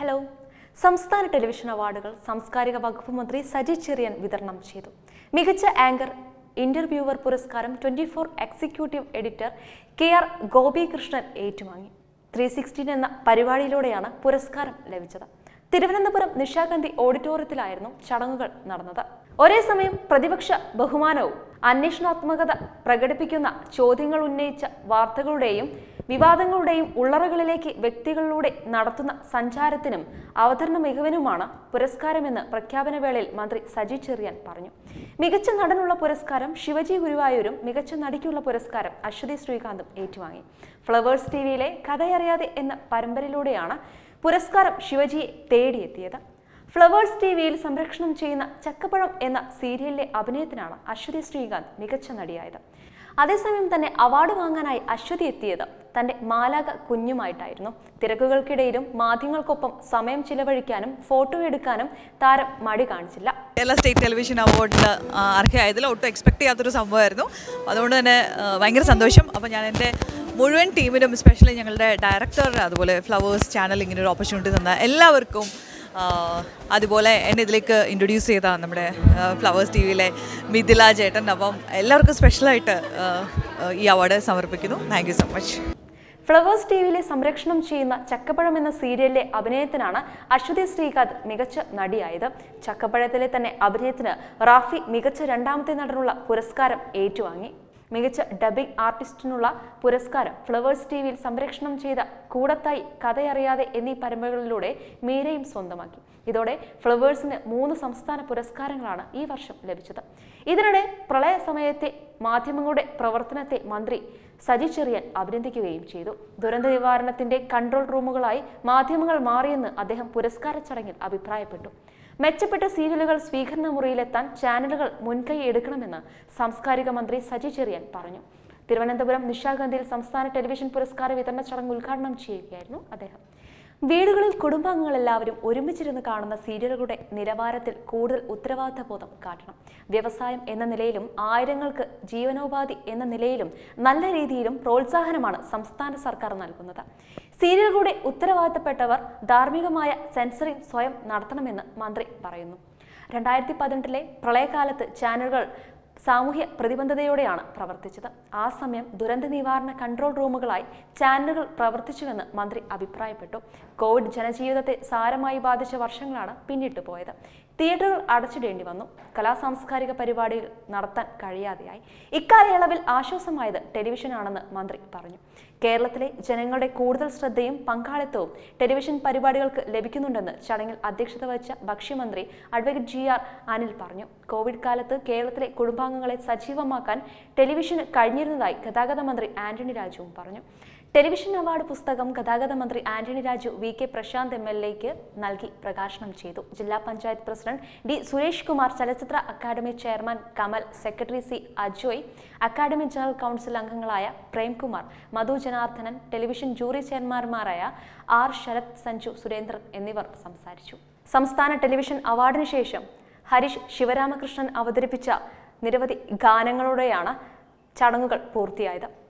hello സംസ്ഥാന television അവാർഡുകൾ സാംസ്കാരിക വകുപ്പ് മന്ത്രി സജി ചെറിയൻ വിതരണം ചെയ്തു മികച്ച ആങ്കർ ഇന്റർവ്യൂവർ പുരസ്കാരം twenty four executive editor K R Gopikrishnan ഏറ്റുവാങ്ങി ത്രീ സിക്സ്റ്റീൻ എന്ന പരിപാടിയിലൂടെയാണ് പുരസ്കാരം ലഭിച്ചത് തിരുവനന്തപുരം നിശാഗന്ധി ഓഡിറ്റോറിയത്തിലായിരുന്നു ചടങ്ങുകൾ നടന്നത് ഒരേ സമയം പ്രതിപക്ഷ ബഹുമാനവും അന്വേഷണാത്മകത പ്രകടിപ്പിക്കുന്ന ചോദ്യങ്ങൾ ഉന്നയിച്ച വാർത്തകളുടെയും വിവാദങ്ങളുടെയും ഉള്ളറകളിലേക്ക് വ്യക്തികളിലൂടെ നടത്തുന്ന സഞ്ചാരത്തിനും അവതരണ മികവിനുമാണ് പുരസ്കാരമെന്ന് പ്രഖ്യാപന വേളയിൽ മന്ത്രി സജി ചെറിയാൻ പറഞ്ഞു മികച്ച നടനുള്ള പുരസ്കാരം ശിവജി ഗുരുവായൂരും മികച്ച നടിക്കുള്ള പുരസ്കാരം അശ്വതി ശ്രീകാന്തും ഏറ്റുവാങ്ങി ഫ്ലവേഴ്സ് ടി വിയിലെ കഥയറിയാതെ എന്ന പരമ്പരയിലൂടെയാണ് പുരസ്കാരം ശിവജിയെ തേടിയെത്തിയത് ഫ്ലവേഴ്സ് ടി വിയിൽ സംരക്ഷണം ചെയ്യുന്ന ചക്കപ്പഴം എന്ന സീരിയലിലെ അഭിനയത്തിനാണ് അശ്വതി ശ്രീകാന്ത് മികച്ച നടിയായത് അതേസമയം തന്നെ അവാർഡ് വാങ്ങാനായി അശ്വതി എത്തിയത് തന്റെ മാലാക കുഞ്ഞുമായിട്ടായിരുന്നു തിരക്കുകൾക്കിടയിലും മാധ്യമങ്ങൾക്കൊപ്പം സമയം ചിലവഴിക്കാനും ഫോട്ടോ എടുക്കാനും താരം മടി കാണിച്ചില്ല കേരള സ്റ്റേറ്റ് ടെലിവിഷൻ അവാർഡിൽ അർഹയായതിൽ ഒട്ടും എക്സ്പെക്ട് ചെയ്യാത്തൊരു സംഭവമായിരുന്നു അതുകൊണ്ട് തന്നെ ആ, ഭയങ്കര സന്തോഷം അപ്പോൾ ഞാൻ എൻ്റെ മുഴുവൻ ടീമിനും എസ്പെഷ്യലി ഞങ്ങളുടെ ഡയറക്ടർ അതുപോലെ ഫ്ലവേഴ്സ് ചാനൽ ഇങ്ങനെ ഒരു ഓപ്പർച്യൂണിറ്റി തന്ന എല്ലാവർക്കും ആ, അതുപോലെ എന്നെ ഇതിലേക്ക് ഇൻട്രൊഡ്യൂസ് ചെയ്ത നമ്മുടെ ഫ്ലവേഴ്സ് ടി വിയിലെ മിഥില ചേട്ടൻ അപ്പം എല്ലാവർക്കും സ്പെഷ്യലായിട്ട് ആ, ആ, ഈ അവാർഡ് സമർപ്പിക്കുന്നു thank you so much Flowers T വിയിലെ സംരക്ഷണം ചെയ്യുന്ന ചക്കപ്പഴം എന്ന സീരിയലിലെ അഭിനയത്തിനാണ് അശ്വതി ശ്രീകാന്ത് മികച്ച നടിയായത് ചക്കപ്പഴത്തിലെ തന്നെ അഭിനയത്തിന് റാഫി മികച്ച രണ്ടാമത്തെ നടനുള്ള പുരസ്കാരം ഏറ്റുവാങ്ങി മികച്ച ഡബിംഗ് ആർട്ടിസ്റ്റിനുള്ള പുരസ്കാരം ഫ്ലവേഴ്സ് ടി വിയിൽ സംരക്ഷണം ചെയ്ത കൂടത്തായി കഥയറിയാതെ എന്നീ പരമ്പരകളിലൂടെ മീരയും സ്വന്തമാക്കി ഇതോടെ ഫ്ലവേഴ്സിന് മൂന്ന് സംസ്ഥാന പുരസ്കാരങ്ങളാണ് ഈ വർഷം ലഭിച്ചത് ഇതിനിടെ പ്രളയ സമയത്തെ മാധ്യമങ്ങളുടെ പ്രവർത്തനത്തെ മന്ത്രി സജി ചെറിയാൻ അഭിനന്ദിക്കുകയും ചെയ്തു ദുരന്ത നിവാരണത്തിന്റെ കൺട്രോൾ റൂമുകളായി മാധ്യമങ്ങൾ മാറിയെന്ന് അദ്ദേഹം പുരസ്കാര ചടങ്ങിൽ അഭിപ്രായപ്പെട്ടു മെച്ചപ്പെട്ട സീരിയലുകൾ സ്വീകരണ മുറിയിലെത്താൻ ചാനലുകൾ മുൻകൈ എടുക്കണമെന്ന് സാംസ്കാരിക മന്ത്രി സജി ചെറിയാൻ പറഞ്ഞു തിരുവനന്തപുരം നിശാഗന്ധിയിൽ സംസ്ഥാന ടെലിവിഷൻ പുരസ്കാര വിതരണ ചടങ്ങ് ഉദ്ഘാടനം ചെയ്യുകയായിരുന്നു അദ്ദേഹം വീടുകളിൽ കുടുംബാംഗങ്ങൾ എല്ലാവരും ഒരുമിച്ചിരുന്ന് കാണുന്ന സീരിയലുകളുടെ നിലവാരത്തിൽ കൂടുതൽ ഉത്തരവാദിത്ത ബോധം കാട്ടണം വ്യവസായം എന്ന നിലയിലും ആയിരങ്ങൾക്ക് ജീവനോപാധി എന്ന നിലയിലും നല്ല രീതിയിലും പ്രോത്സാഹനമാണ് സംസ്ഥാന സർക്കാർ നൽകുന്നത് സീരിയലുകളുടെ ഉത്തരവാദിത്തപ്പെട്ടവർ ധാർമ്മികമായ സെൻസറിംഗ് സ്വയം നടത്തണമെന്ന് മന്ത്രി പറയുന്നു രണ്ടായിരത്തി പതിനെട്ടിലെ പ്രളയകാലത്ത് ചാനലുകൾ സാമൂഹ്യ പ്രതിബദ്ധതയോടെയാണ് പ്രവർത്തിച്ചത് ആ സമയം ദുരന്ത നിവാരണ കൺട്രോൾ റൂമുകളായി ചാനലുകൾ പ്രവർത്തിച്ചുവെന്ന് മന്ത്രി അഭിപ്രായപ്പെട്ടു കോവിഡ് ജനജീവിതത്തെ സാരമായി ബാധിച്ച വർഷങ്ങളാണ് പിന്നിട്ടു പോയത് തിയേറ്ററുകൾ അടച്ചിടേണ്ടി വന്നു കലാസാംസ്കാരിക പരിപാടികൾ നടത്താൻ കഴിയാതെയായി ഇക്കാലയളവിൽ ആശ്വാസമായത് ടെലിവിഷനാണെന്ന് മന്ത്രി പറഞ്ഞു കേരളത്തിലെ ജനങ്ങളുടെ കൂടുതൽ ശ്രദ്ധയും പങ്കാളിത്തവും ടെലിവിഷൻ പരിപാടികൾക്ക് ലഭിക്കുന്നുണ്ടെന്ന് ചടങ്ങിൽ അധ്യക്ഷത വഹിച്ച ഭക്ഷ്യമന്ത്രി അഡ്വക്കേറ്റ് ജി ആർ അനിൽ പറഞ്ഞു കോവിഡ് കാലത്ത് കേരളത്തിലെ കുടുംബാംഗങ്ങളെ സജീവമാക്കാൻ ടെലിവിഷന് കഴിഞ്ഞിരുന്നതായി ഗതാഗത മന്ത്രി ആന്റണി രാജുവും പറഞ്ഞു ടെലിവിഷൻ അവാർഡ് പുസ്തകം ഗതാഗത മന്ത്രി Antony Raju V K Prasanth M L എക്ക് നൽകി പ്രകാശനം ചെയ്തു ജില്ലാ പഞ്ചായത്ത് പ്രസിഡന്റ് ഡി സുരേഷ് കുമാർ ചലച്ചിത്ര academy chairman Kamal secretary C Ajoy academy general council അംഗങ്ങളായ പ്രേംകുമാർ മധു ജനാർദ്ദനൻ ടെലിവിഷൻ ജൂറി ചെയർമാൻമാരായ ആർ ശരത് സഞ്ജു സുരേന്ദ്രൻ എന്നിവർ സംസാരിച്ചു സംസ്ഥാന ടെലിവിഷൻ അവാർഡിന് ശേഷം ഹരീഷ് ശിവരാമകൃഷ്ണൻ അവതരിപ്പിച്ച നിരവധി ഗാനങ്ങളോടെയാണ് ചടങ്ങുകൾ പൂർത്തിയായത്